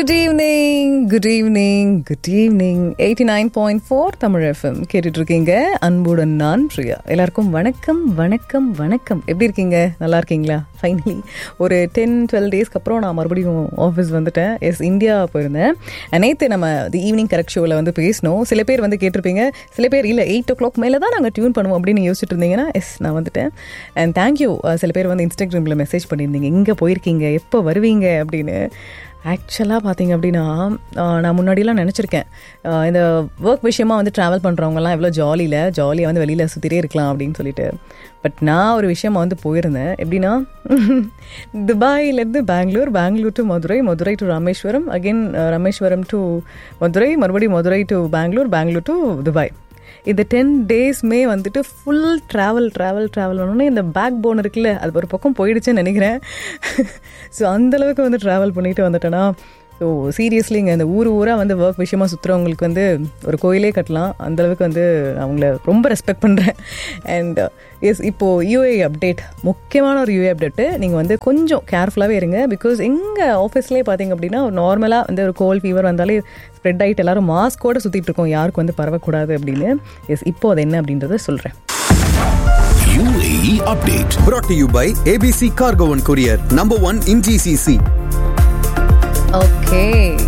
Good evening good evening good evening eighty nine point four Tamil FM கேட்டுட்டு இருக்கீங்க அன்புடன் நான் பிரியா எல்லாருக்கும் வணக்கம் வணக்கம் வணக்கம் எப்படி இருக்கீங்க நல்லா இருக்கீங்களா ஃபைனலி ஒரு டென் டுவெல் டேஸ்க்கு அப்புறம் நான் மறுபடியும் ஆஃபீஸ் வந்துட்டேன் எஸ் இந்தியா போயிருந்தேன் நேற்று நம்ம தி ஈவினிங் கரெக்ட் ஷோவில் வந்து பேசினோம் சில பேர் வந்து கேட்டிருப்பீங்க சில பேர் இல்லை எயிட் ஓ கிளாக் மேலே தான் நாங்கள் டியூன் பண்ணுவோம் அப்படின்னு யோசிச்சுட்டு இருந்தீங்கன்னா எஸ் நான் வந்துட்டேன் அண்ட் தேங்க்யூ சில பேர் வந்து இன்ஸ்டாகிராமில் மெசேஜ் பண்ணியிருந்தீங்க எங்கே போயிருக்கீங்க எப்போ வருவீங்க அப்படின்னு ஆக்சுவலாக பார்த்தீங்க அப்படின்னா ஆஹ் நான் முன்னாடிலாம் நினச்சிருக்கேன் ஆஹ் இந்த ஒர்க் விஷயமா வந்து ட்ராவல் பண்ணுறவங்கலாம் எவ்வளோ ஜாலியில் ஜாலியாக வந்து வெளியில் சுற்றிட்டே இருக்கலாம் அப்படின்னு சொல்லிட்டு பட் நான் ஒரு விஷயமா வந்து போயிருந்தேன் எப்படின்னா துபாயிலேருந்து Bangalore Bangalore to Madurai Madurai to Rameswaram again Rameswaram to Madurai மறுபடியும் Madurai to Bangalore Bangalore to Dubai இந்த டென் டேஸ்மே வந்துட்டு ஃபுல் ட்ராவல் ட்ராவல் ட்ராவல் பண்ணோன்னே இந்த பேக் போன் இருக்குல்ல அது ஒரு பக்கம் போயிடுச்சுன்னு நினைக்கிறேன் ஸோ அந்தளவுக்கு வந்து ட்ராவல் பண்ணிட்டு வந்துட்டேன்னா ஸோ சீரியஸ்லி இங்கே இந்த ஊர் ஊராக வந்து ஒர்க் விஷயமா சுற்றுறவங்களுக்கு வந்து ஒரு கோயிலே கட்டலாம் அந்தளவுக்கு வந்து அவங்கள ரொம்ப ரெஸ்பெக்ட் பண்ணுறேன் அண்ட் எஸ் இப்போது யூஏ அப்டேட் முக்கியமான ஒரு யூஏ அப்டேட்டு நீங்கள் வந்து கொஞ்சம் கேர்ஃபுல்லாகவே இருங்க பிகாஸ் எங்கள் ஆஃபீஸ்லேயே பார்த்தீங்க அப்படின்னா ஒரு நார்மலாக வந்து ஒரு கோல் ஃபீவர் வந்தாலே ஸ்ப்ரெட் ஆகிட்டு எல்லாரும் மாஸ்கோடு சுற்றிட்டு இருக்கோம் யாருக்கு வந்து பரவக்கூடாது அப்படின்னு எஸ் இப்போ அது என்ன அப்படின்றத சொல்கிறேன் UAE update. brought to you by ABC Cargo and Courier, number one in GCC. Okay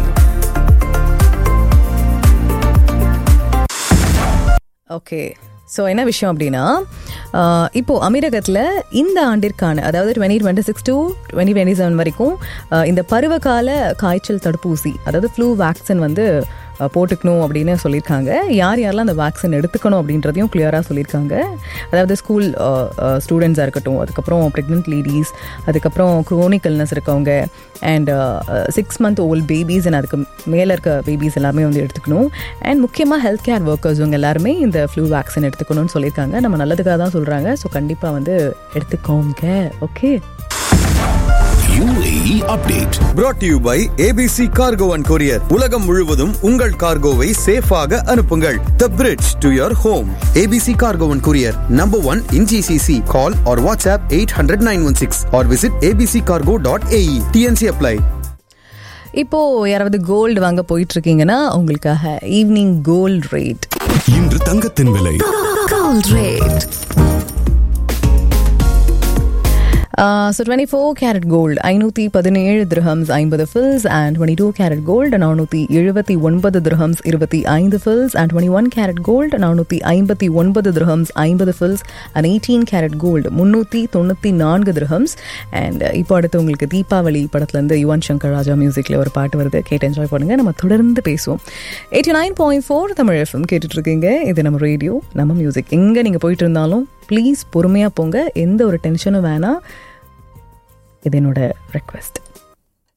okay so என்ன விஷயம் அப்படின்னா ஆஹ் இப்போ அமீரகத்தில் இந்த ஆண்டிற்கான அதாவது twenty twenty six to twenty twenty seven வரைக்கும் ஆஹ் இந்த பருவகால காய்ச்சல் தடுப்பூசி அதாவது ஃப்ளூ வேக்சின் வந்து ஆஹ் போட்டுக்கணும் அப்படின்னு சொல்லியிருக்காங்க யார் யாரெல்லாம் அந்த வேக்சின் எடுத்துக்கணும் அப்படின்றதையும் கிளியராக சொல்லியிருக்காங்க அதாவது ஸ்கூல் ஸ்டூடெண்ட்ஸாக இருக்கட்டும் அதுக்கப்புறம் ப்ரெக்னென்ட் லேடிஸ் அதுக்கப்புறம் குரோனிக் இல்னஸ் இருக்கவங்க and six month old babies and அதுக்கு மேலே இருக்க பேபிஸ் எல்லாமே வந்து எடுத்துக்கணும் அண்ட் முக்கியமாக ஹெல்த் கேர் ஒர்க்கர்ஸ் இவங்க எல்லாருமே இந்த ஃப்ளூ வேக்சின் எடுத்துக்கணும்னு சொல்லியிருக்காங்க நம்ம நல்லதுக்காக தான் சொல்கிறாங்க ஸோ கண்டிப்பாக வந்து எடுத்துக்கோங்க okay UAE update. brought to you by ABC Cargo and Courier. உலகம் முழுவதும் உங்கள் கார்கோவை சேஃபாக அனுப்புங்கள் The bridge to your home. ABC Cargo and Courier, number one in GCC. Call or WhatsApp 800-916 or visit abccargo.ae. TNC apply. இப்போ யாராவது gold வாங்க போயிட்டு இருக்கீங்கன்னா உங்களுக்காக ஈவினிங் கோல்ட் ரேட் இன்று தங்கத்தின் விலை gold rate so twenty four carat gold ஐநூற்றி பதினேழு திரஹம்ஸ் ஐம்பது fils and twenty two carat gold நானூற்றி எழுபத்தி ஒன்பது திரஹம்ஸ் இருபத்தி ஐந்து fils and twenty one carat gold நானூற்றி ஐம்பத்தி ஒன்பது திரஹம்ஸ் ஐம்பது fils and eighteen carat gold முந்நூற்றி தொண்ணூற்றி நான்கு திரஹம்ஸ் அண்ட் இப்போ அடுத்து உங்களுக்கு தீபாவளி படத்துலேருந்து யுவன் சங்கர் ராஜா மியூசிக்கில் ஒரு பாட்டு வருது கேட்டு என்ஜாய் பண்ணுங்கள் நம்ம தொடர்ந்து பேசுவோம் eighty nine point four Tamil FM கேட்டுட்ருக்கீங்க இது நம்ம ரேடியோ நம்ம மியூசிக் எங்கே நீங்கள் போயிட்டு இருந்தாலும் ப்ளீஸ் பொறுமையாக போங்க எந்த ஒரு டென்ஷனும் வேணாம் இது என்னோட ரெக்வெஸ்ட்